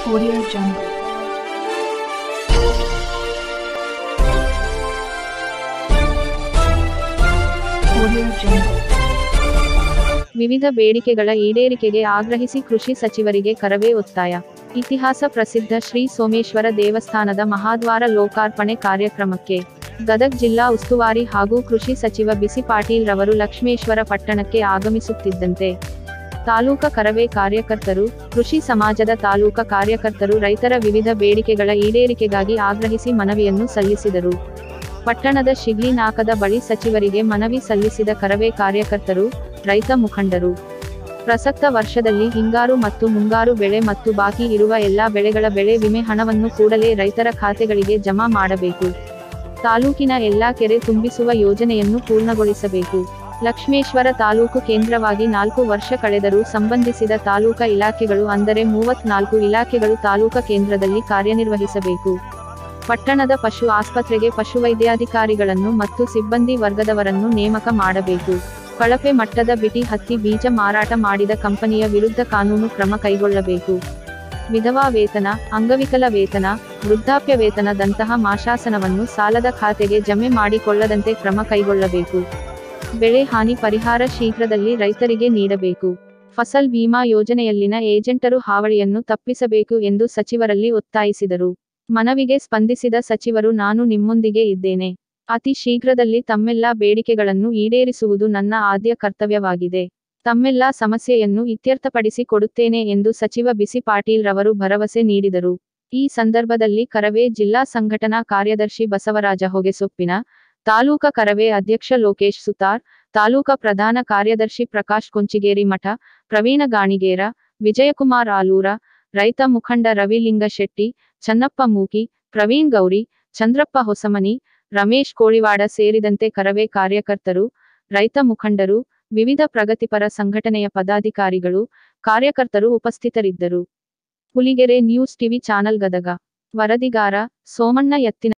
Audio Jungle. Audio Jungle. ವಿವಿಧ ಬೇಡಿಕೆಗಳ ಈಡೇರಿಕೆಗೆ ಆಗ್ರಹಿಸಿ ಕೃಷಿ ಸಚಿವರಿಗೆ ಕರವೇ ಒತ್ತಾಯ ಇತಿಹಾಸ ಪ್ರಸಿದ್ಧ ಶ್ರೀ ಸೋಮೇಶ್ವರ ದೇವಸ್ಥಾನದ ಮಹಾದ್ವಾರ ಲೋಕಾರ್ಪಣೆ ಕಾರ್ಯಕ್ರಮಕ್ಕೆ ಗದಗ್ ಜಿಲ್ಲಾ ಉಸ್ತುವಾರಿ ಹಾಗೂ ಕೃಷಿ ಸಚಿವ ಬಿಸಿ ಪಾಟೀಲ್ ರವರು ಲಕ್ಷ್ಮೇಶ್ವರ ಪಟ್ಟಣಕ್ಕೆ ಆಗಮಿಸುತ್ತಿದ್ದಂತೆ ತಾಲೂಕ ಕರವೇ ಕಾರ್ಯಕರ್ತರು ಕೃಷಿ ಸಮಾಜದ ತಾಲೂಕ ಕಾರ್ಯಕರ್ತರು ರೈತರ ವಿವಿಧ ಬೇಡಿಕೆಗಳ ಈಡೇರಿಕೆಗಾಗಿ ಆಗ್ರಹಿಸಿ ಮನವಿಯನ್ನು ಸಲ್ಲಿಸಿದರು ಪಟ್ಟಣದ ಶಿಗ್ಲಿನಾಕದ ಬಳಿ ಸಚಿವರಿಗೆ ಮನವಿ ಸಲ್ಲಿಸಿದ ಕರವೇ ಕಾರ್ಯಕರ್ತರು ರೈತ ಮುಖಂಡರು ಪ್ರಸಕ್ತ ವರ್ಷದಲ್ಲಿ ಹಿಂಗಾರು ಮತ್ತು ಮುಂಗಾರು ಬೆಳೆ ಮತ್ತು ಬಾಕಿ ಇರುವ ಎಲ್ಲಾ ಬೆಳೆಗಳ ಬೆಳೆ ವಿಮೆ ಹಣವನ್ನು ಕೂಡಲೇ ರೈತರ ಖಾತೆಗಳಿಗೆ ಜಮಾ ಮಾಡಬೇಕು ತಾಲೂಕಿನ ಎಲ್ಲಾ ಕೆರೆ ತುಂಬಿಸುವ ಯೋಜನೆಯನ್ನು ಪೂರ್ಣಗೊಳಿಸಬೇಕು ಲಕ್ಷ್ಮೇಶ್ವರ ತಾಲೂಕು ಕೇಂದ್ರವಾಗಿ ನಾಲ್ಕು ವರ್ಷ ಕಳೆದರೂ ಸಂಬಂಧಿಸಿದ ತಾಲೂಕಾ ಇಲಾಖೆಗಳು ಅಂದರೆ ಮೂವತ್ನಾಲ್ಕು ಇಲಾಖೆಗಳು ತಾಲೂಕಾ ಕೇಂದ್ರದಲ್ಲಿ ಕಾರ್ಯನಿರ್ವಹಿಸಬೇಕು ಪಟ್ಟಣದ ಪಶು ಆಸ್ಪತ್ರೆಗೆ ಪಶುವೈದ್ಯಾಧಿಕಾರಿಗಳನ್ನು ಮತ್ತು ಸಿಬ್ಬಂದಿ ವರ್ಗದವರನ್ನು ನೇಮಕ ಮಾಡಬೇಕು ಕಳಪೆ ಮಟ್ಟದ ಬಿಟಿ ಹತ್ತಿ ಬೀಜ ಮಾರಾಟ ಮಾಡಿದ ಕಂಪನಿಯ ವಿರುದ್ಧ ಕಾನೂನು ಕ್ರಮ ಕೈಗೊಳ್ಳಬೇಕು ವಿಧವಾ ವೇತನ ಅಂಗವಿಕಲ ವೇತನ ವೃದ್ಧಾಪ್ಯ ವೇತನದಂತಹ ಮಾಶಾಸನವನ್ನು ಸಾಲದ ಖಾತೆಗೆ ಜಮೆ ಮಾಡಿಕೊಳ್ಳದಂತೆ ಕ್ರಮ ಕೈಗೊಳ್ಳಬೇಕು ಬೆಳೆ ಹಾನಿ ಪರಿಹಾರ ಶೀಘ್ರದಲ್ಲಿ ರೈತರಿಗೆ ನೀಡಬೇಕು ಫಸಲ್ ಬಿಮಾ ಯೋಜನೆಯಲ್ಲಿನ ಏಜೆಂಟರು ಹಾವಳಿಯನ್ನು ತಪ್ಪಿಸಬೇಕು ಎಂದು ಸಚಿವರಲ್ಲಿ ಒತ್ತಾಯಿಸಿದರು ಮನವಿಗೆ ಸ್ಪಂದಿಸಿದ ಸಚಿವರು ನಾನು ನಿಮ್ಮೊಂದಿಗೆ ಇದ್ದೇನೆ ಅತಿ ಶೀಘ್ರದಲ್ಲಿ ತಮ್ಮೆಲ್ಲ ಬೇಡಿಕೆಗಳನ್ನು ಈಡೇರಿಸುವುದು ನನ್ನ ಆದ್ಯ ಕರ್ತವ್ಯವಾಗಿದೆ ತಮ್ಮೆಲ್ಲ ಸಮಸ್ಯೆಯನ್ನು ಇತ್ಯರ್ಥಪಡಿಸಿ ಕೊಡುತ್ತೇನೆ ಎಂದು ಸಚಿವ ಬಿಸಿ ಪಾಟೀಲ್ ರವರು ಭರವಸೆ ನೀಡಿದರು ಈ ಸಂದರ್ಭದಲ್ಲಿ ಕರವೇ ಜಿಲ್ಲಾ ಸಂಘಟನಾ ಕಾರ್ಯದರ್ಶಿ ಬಸವರಾಜ ಹೊಗೆಸೊಪ್ಪಿನ ತಾಲೂಕಾ ಕರವೇ ಅಧ್ಯಕ್ಷ ಲೋಕೇಶ್ ಸುತಾರ್ ತಾಲೂಕಾ ಪ್ರಧಾನ ಕಾರ್ಯದರ್ಶಿ ಪ್ರಕಾಶ್ ಕೊಂಚಿಗೇರಿ ಮಠ ಪ್ರವೀಣ ಗಾಣಿಗೇರ ವಿಜಯಕುಮಾರ್ ಆಲೂರ ರೈತ ಮುಖಂಡ ರವಿಲಿಂಗ ಶೆಟ್ಟಿ ಚನ್ನಪ್ಪ ಮೂಕಿ ಪ್ರವೀಣ್ ಗೌರಿ ಚಂದ್ರಪ್ಪ ಹೊಸಮನಿ ರಮೇಶ್ ಕೋಳಿವಾಡ ಸೇರಿದಂತೆ ಕರವೇ ಕಾರ್ಯಕರ್ತರು ರೈತ ಮುಖಂಡರು ವಿವಿಧ ಪ್ರಗತಿಪರ ಸಂಘಟನೆಯ ಪದಾಧಿಕಾರಿಗಳು ಕಾರ್ಯಕರ್ತರು ಉಪಸ್ಥಿತರಿದ್ದರು Huligere news TV channel Gadag ವರದಿಗಾರ ಸೋಮಣ್ಣ ಎತ್ತಿನ